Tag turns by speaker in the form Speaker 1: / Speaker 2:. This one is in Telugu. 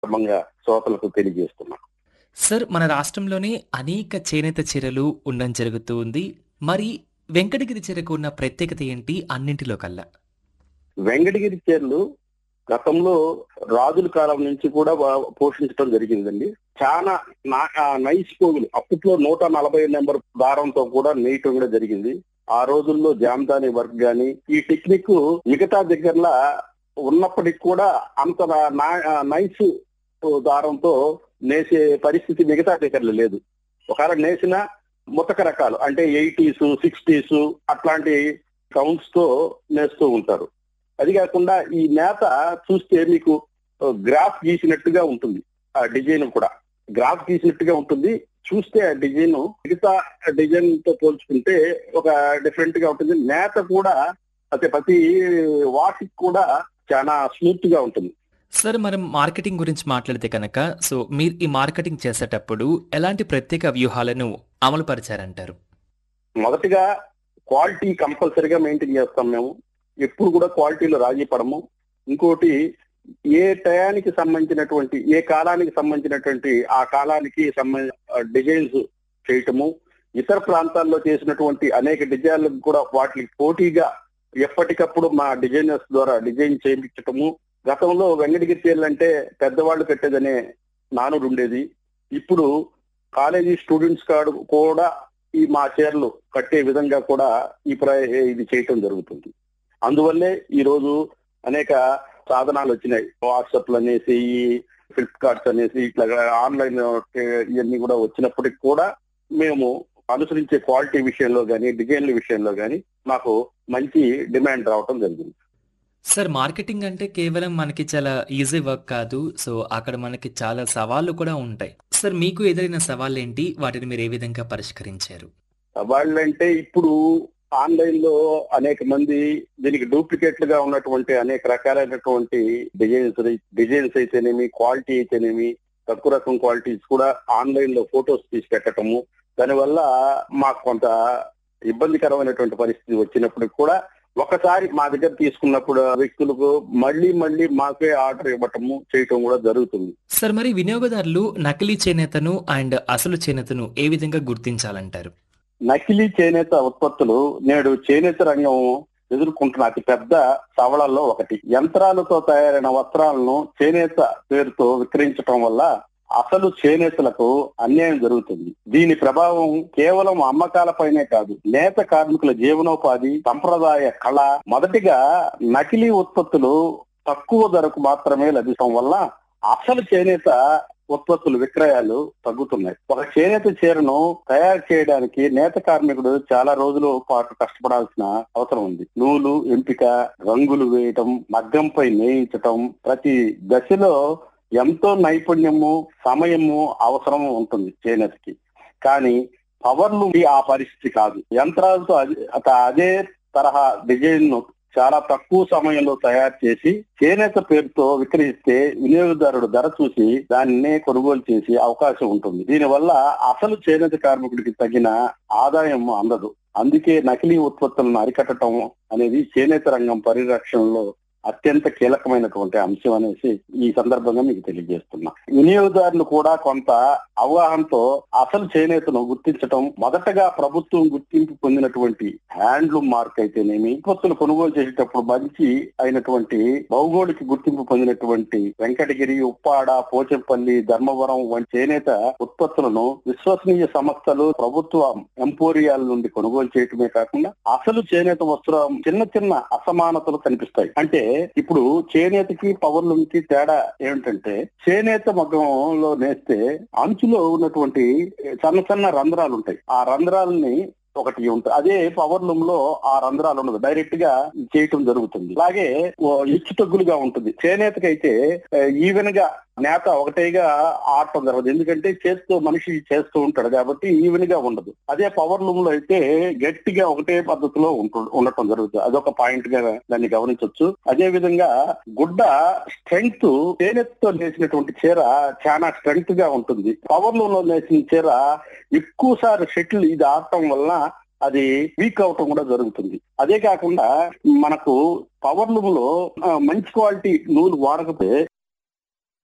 Speaker 1: సందర్భంగా శ్రోతలకు తెలియజేస్తున్నాం
Speaker 2: సార్ మన రాష్ట్రంలోనే అనేక చేనేత చీరలు ఉండడం జరుగుతూ ఉంది మరి వెంకటగిరి చీరకు ఉన్న ప్రత్యేకత ఏంటి అన్నింటిలో కల్లా
Speaker 1: వెంకటగిరి చీరలు గతంలో రాజుల కాలం నుంచి కూడా వా- పోషించడం జరిగిందండి చాలా నా- ఆ నైస్ పోగులు అప్పట్లో నూట నలభై నెంబర్ దారంతో కూడా నేయటం కూడా జరిగింది ఆ రోజుల్లో జామదాని వర్క్ గాని ఈ టెక్నిక్ మిగతా దగ్గరలా ఉన్నప్పటికి కూడా అంత నా- నా- ఆ నైస్ దారంతో నేసే పరిస్థితి మిగతా దగ్గరలో లేదు ఒకవేళ నేసిన ముతక రకాలు అంటే ఎయిటీస్ సిక్స్టీస్ అట్లాంటి కౌంట్స్ తో నేస్తూ ఉంటారు అది కాకుండా ఈ నేత చూస్తే మీకు గ్రాఫ్ గీసినట్టుగా ఉంటుంది ఆ డిజైన్ కూడా గ్రాఫ్ గీసినట్టుగా ఉంటుంది చూస్తే ఆ డిజైన్ మిగతా డిజైన్ తో పోల్చుకుంటే ఒక డిఫరెంట్ గా ఉంటుంది నేత కూడా అదే ప్రతి వాటికి కూడా చాలా స్మూత్ గా ఉంటుంది
Speaker 2: సార్ మనం మార్కెటింగ్ గురించి మాట్లాడితే కనుక సో మీరు ఈ మార్కెటింగ్ చేసేటప్పుడు ఎలాంటి ప్రత్యేక వ్యూహాలను అమలు పరిచారంటారు
Speaker 1: మొదటిగా క్వాలిటీ కంపల్సరీగా మెయింటైన్ చేస్తాం మేము ఎప్పుడు కూడా క్వాలిటీలో రాజీ పడము ఇంకోటి ఏ టయానికి సంబంధించినటువంటి ఏ కాలానికి సంబంధించినటువంటి ఆ కాలానికి సంబంధ డిజైన్స్ చేయటము ఇతర ప్రాంతాల్లో చేసినటువంటి అనేక డిజైన్లకు కూడా వాటికి పోటీగా ఎప్పటికప్పుడు మా డిజైనర్స్ ద్వారా డిజైన్ చేయించటము గతంలో వెంకటగిరి చీరలు అంటే పెద్దవాళ్ళు కట్టేదనే నానుడు ఉండేది ఇప్పుడు కాలేజీ స్టూడెంట్స్ కాడు కూడా ఈ మా చీరలు కట్టే విధంగా కూడా ఈ ప్ర ఇది చేయటం జరుగుతుంది అందువల్లే ఈ రోజు అనేక సాధనాలు వచ్చినాయి వాట్సాప్లు అనేసి ఈ ఫ్లిప్కార్ట్స్ అనేసి ఇట్లా ఆన్లైన్ ఇవన్నీ కూడా వచ్చినప్పటికి కూడా మేము అనుసరించే క్వాలిటీ విషయంలో కానీ డిజైన్ల విషయంలో కానీ మాకు మంచి డిమాండ్ రావటం జరిగింది
Speaker 2: సార్ మార్కెటింగ్ అంటే కేవలం మనకి చాలా ఈజీ వర్క్ కాదు సో అక్కడ మనకి చాలా సవాళ్లు కూడా ఉంటాయి సార్ మీకు ఎదురైన సవాళ్ళు ఏంటి వాటిని మీరు ఏ విధంగా పరిష్కరించారు
Speaker 1: వాళ్ళంటే ఇప్పుడు ఆన్లైన్ లో అనేక మంది దీనికి డూప్లికేట్ గా ఉన్నటువంటి అనేక రకాలైనటువంటి డిజైన్స్ డిజైన్స్ అయితేనేమి క్వాలిటీ అయితేనేమి తక్కువ రకం క్వాలిటీస్ కూడా ఆన్లైన్ లో ఫొటోస్ తీసి పెట్టటము దానివల్ల మాకు కొంత ఇబ్బందికరమైనటువంటి పరిస్థితి వచ్చినప్పటికి కూడా ఒకసారి మా దగ్గర తీసుకున్నప్పుడు వ్యక్తులకు మళ్ళీ మళ్ళీ మాకే ఆర్డర్ ఇవ్వటము చేయటం కూడా జరుగుతుంది
Speaker 2: సార్ మరి వినియోగదారులు నకిలీ చేనేతను అండ్ అసలు చేనేతను ఏ విధంగా గుర్తించాలంటారు
Speaker 1: నకిలీ చేనేత ఉత్పత్తులు నేడు చేనేత రంగం ఎదుర్కొంటున్న అతి పెద్ద సవాళ్లలో ఒకటి యంత్రాలతో తయారైన వస్త్రాలను చేనేత పేరుతో విక్రయించటం వల్ల అసలు చేనేతలకు అన్యాయం జరుగుతుంది దీని ప్రభావం కేవలం అమ్మకాలపైనే కాదు నేత కార్మికుల జీవనోపాధి సంప్రదాయ కళ మొదటిగా నకిలీ ఉత్పత్తులు తక్కువ ధరకు మాత్రమే లభించడం వల్ల అసలు చేనేత ఉత్పత్తుల విక్రయాలు తగ్గుతున్నాయి ఒక చేనేత చీరను తయారు చేయడానికి నేత కార్మికుడు చాలా రోజుల పాటు కష్టపడాల్సిన అవసరం ఉంది నూలు ఎంపిక రంగులు వేయటం మగ్గంపై నేయించటం ప్రతి దశలో ఎంతో నైపుణ్యము సమయము అవసరం ఉంటుంది చేనేతకి కానీ పవర్లు ఆ పరిస్థితి కాదు యంత్రాలతో అదే- అత- అదే తరహా డిజైన్ ను చాలా తక్కువ సమయంలో తయారు చేసి చేనేత పేరుతో విక్రయిస్తే వినియోగదారుడు ధర చూసి దాన్నే కొనుగోలు చేసే అవకాశం ఉంటుంది దీనివల్ల అసలు చేనేత కార్మికుడికి తగిన ఆదాయం అందదు అందుకే నకిలీ ఉత్పత్తులను అరికట్టడం అనేది చేనేత రంగం పరిరక్షణలో అత్యంత కీలకమైనటువంటి అంశం అనేసి ఈ సందర్భంగా మీకు తెలియజేస్తున్నా వినియోగదారులు కూడా కొంత అవగాహనతో అసలు చేనేతను గుర్తించటం మొదటగా ప్రభుత్వం గుర్తింపు పొందినటువంటి హ్యాండ్లూమ్ మార్క్ అయితేనేమి ఉత్పత్తులు కొనుగోలు చేసేటప్పుడు మంచి అయినటువంటి భౌగోళిక గుర్తింపు పొందినటువంటి వెంకటగిరి ఉప్పాడ పోచంపల్లి ధర్మవరం వంటి చేనేత ఉత్పత్తులను విశ్వసనీయ సంస్థలు ప్రభుత్వ ఎంపోరియాల నుండి కొనుగోలు చేయటమే కాకుండా అసలు చేనేత వస్త్రం చిన్న చిన్న అసమానతలు కనిపిస్తాయి అంటే ఇప్పుడు చేనేతకి పవర్లకి తేడా ఏమిటంటే చేనేత మగ్గంలో నేస్తే అంచులో ఉన్నటువంటి సన్న సన్న రంధ్రాలు ఉంటాయి ఆ రంధ్రాలని ఒకటి ఉంటుంది అదే పవర్ లూమ్ లో ఆ రంధ్రాలు ఉండదు డైరెక్ట్ గా చేయటం జరుగుతుంది అలాగే ఓ హెచ్చు తగ్గులుగా ఉంటుంది చేనేతకైతే ఈవెన్ గా నేత ఒకటేగా ఆడటం జరగదు ఎందుకంటే చేస్తూ మనిషి చేస్తూ ఉంటాడు కాబట్టి ఈవెన్ గా ఉండదు అదే పవర్ లూమ్ లో అయితే గట్టిగా ఒకటే పద్ధతిలో ఉంటు- ఉండటం జరుగుతుంది అదొక పాయింట్ గా దాన్ని గమనించవచ్చు అదే విధంగా గుడ్డ స్ట్రెంగ్త్ చేనేతతో నేసినటువంటి చీర చాలా స్ట్రెంగ్త్ గా ఉంటుంది పవర్ లూమ్ లో నేసిన చీర ఎక్కువ సార్లు షటిల్ ఇది ఆడటం వల్ల అది వీక్ అవటం కూడా జరుగుతుంది అదే కాకుండా మనకు పవర్ లూమ్ లో ఆ, మంచి క్వాలిటీ నూలు వాడకపోతే